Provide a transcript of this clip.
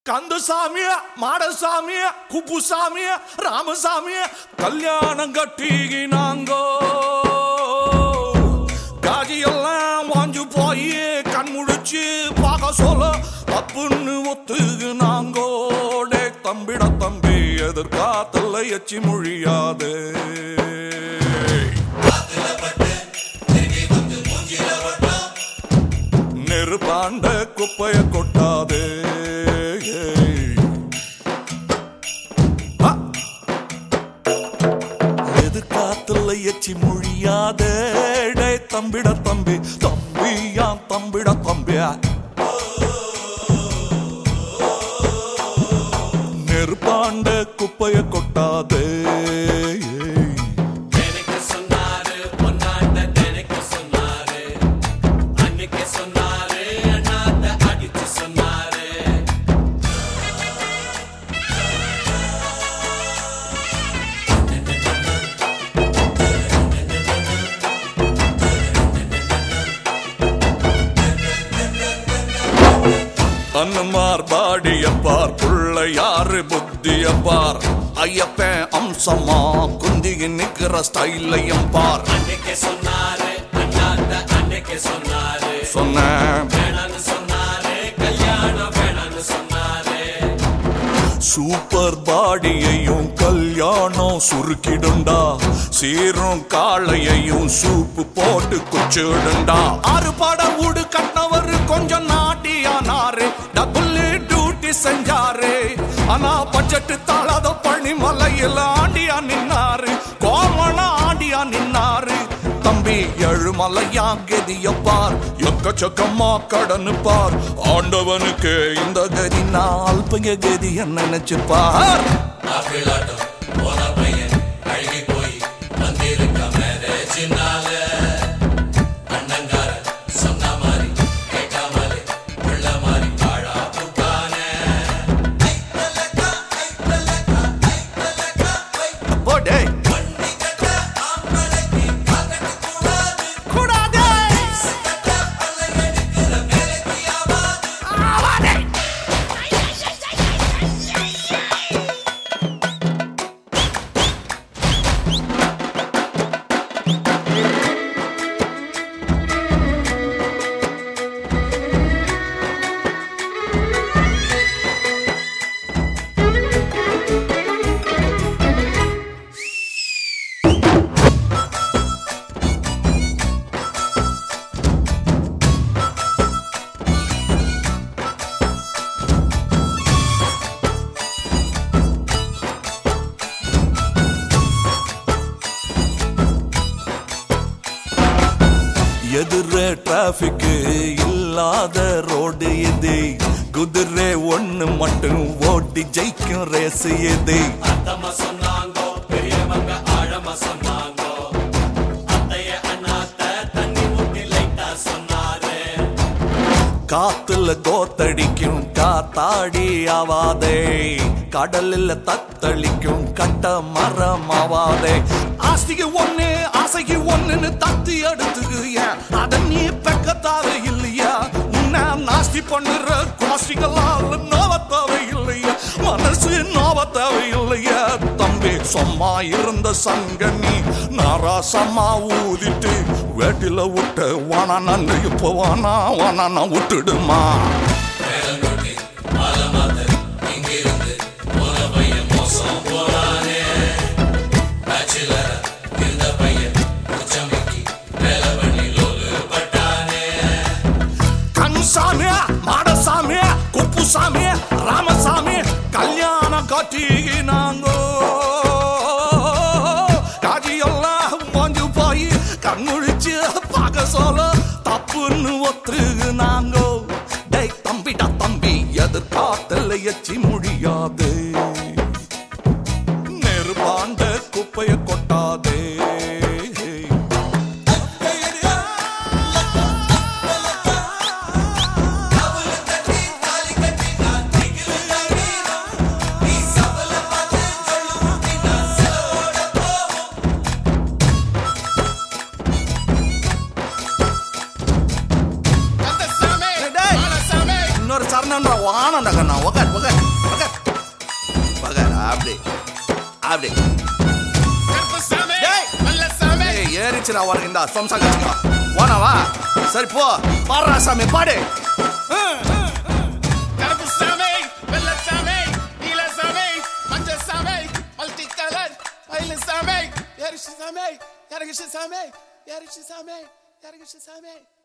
கந்தசாமி மாடசாமி குப்புசாமி ராமசாமி கல்யாணம் கட்டினாங்கோ காஜியெல்லாம் வாஞ்சு போய் கண் முழிச்சு பார்க்க சொல்ல தப்புன்னு ஒத்துக்குனாங்கோ டே தம்பிட தம்பி எதிர்காத்தல்ல எச்சி மொழியாதே நெருப்பாண்ட குப்பைய கொட்டாதே ஆ! எதிர்காத்துல எச்சி மொழியாத டே தம்பிட தம்பி தம்பியா தம்பிட தம்பியா நெருப்பாண்ட குப்பைய கொட்டாதே எனக்கு சொன்னாரு பொன்னாண்ட எனக்கு சொன்னாரு அன்னைக்கு சொன்னாரு அண்ணாத்த அடிச்சு சொன்னாரு அன்னமார் பாடியப்பார் புள்ள யாரு புத்தியப்பார் ஐயப்பன் அம்சமா குந்திகி நிக்கிற ஸ்டைலையும் பார் அன்னைக்கு சொன்னாரு அண்ணாத்த அன்னைக்கு சொன்னாரு சொன்னேன் வேணான்னு சொன்னாரு கல்யாணம் வேணான்னு சொன்னாரு சூப்பர் பாடியையும் கல்யாணம் சுருக்கிடுண்டா சீரும் காளையையும் சூப்பு போட்டு குச்சிடுண்டா ஆறு பாட வீடு கட்டினவர் கொஞ்சம் நாட்டியானாரு டபுள் டியூட்டி செஞ்சாரு ஆனா பட்ஜெட் தாளாத பழனி மலையில ஆண்டியா நின்னாரு கோமண ஆண்டியா நின்னாரு தம்பி எழுமலையா கெதிய பார் எக்கச்சக்கமா கடனு பார் ஆண்டவனுக்கு இந்த கதி நாள் பைய கதிய நினைச்சு பார் ஆப்பிளாட்டம் போன பையன் அழுகி போய் வந்திருக்க மேரேஜினால அண்ணங்கார சொன்ன மாதிரி கேட்காமலே உள்ள மாதிரி வாழா புட்டானே போடே கூடாதே எதிர டிராபிக் இல்லாத ரோடு இது குதிரை ஒண்ணு மட்டும் ஓட்டி ஜெயிக்கும் ரேஸ் இது அத்தம்மா சொன்னாங்கோ பெரியவங்க ஆழமா சொன்னாங்கோ அத்தைய அண்ணாத்த தண்ணி ஊத்தி லைட்டா சொன்னாரு காத்துல கோத்தடிக்கும் காத்தாடி ஆவாதே கடலில் தத்தளிக்கும் கட்ட மரம் ஆவாதே ஆஸ்திக்கு ஒண்ணு ஆசைக்கு ஒண்ணுன்னு தத்தி எடுத்துக்கிய அத நீ பெக்கத்தாவ இல்லையா உன்ன நாஸ்தி பண்ணுற கோஷ்டிகளால் நோவத்தாவ இல்லையா மனசு நோவத்தாவ இல்லையா தம்பி சும்மா இருந்த சங்கனி நாராசமா ஊதிட்டு வேட்டில விட்டு வானா நன்னு இப்போ வானா வானா நான் விட்டுடுமா வேலங்குட்டி ஆலமாத்த இங்கிருந்து போன பையன் மோசம் போறானே பேச்சுலரா இருந்த பையன் உச்சமிக்கி வேலை பண்ணி லோலு பட்டானே கன்சாமி மாடசாமி குப்புசாமி ராமசாமி கல்யாணம் கட்டினாங்கோ காஜியெல்லாம் வாஞ்சு போய் கண்முழிச்சு பார்க்க சொல்ல தப்புன்னு ஒத்துனாங்கோ டேய் தம்பிடா தம்பி எதிர்காத்தல எச்சி முடியாது நெருப்பாண்ட குப்பைய கொட்டாதே இன்னொரு சரணம் வானம் நகண்ணா உக்கார் உக்கார் உக்கார் உக்கார் அப்படி அப்படி கருப்புசாமி டேய். மல்லசாமி ஏய் ஏறிச்சுடா உனக்கு இந்த சம்சா கட்சிக்கா வானவா சரி போ பாடுறா சாமி பாடு கருப்புசாமி வெள்ளசாமி நீலசாமி மஞ்சசாமி மல்டி கலர் மயிலசாமி எரிசிசாமி எரகிஷசாமி எரிசிசாமி எரகிஷசாமி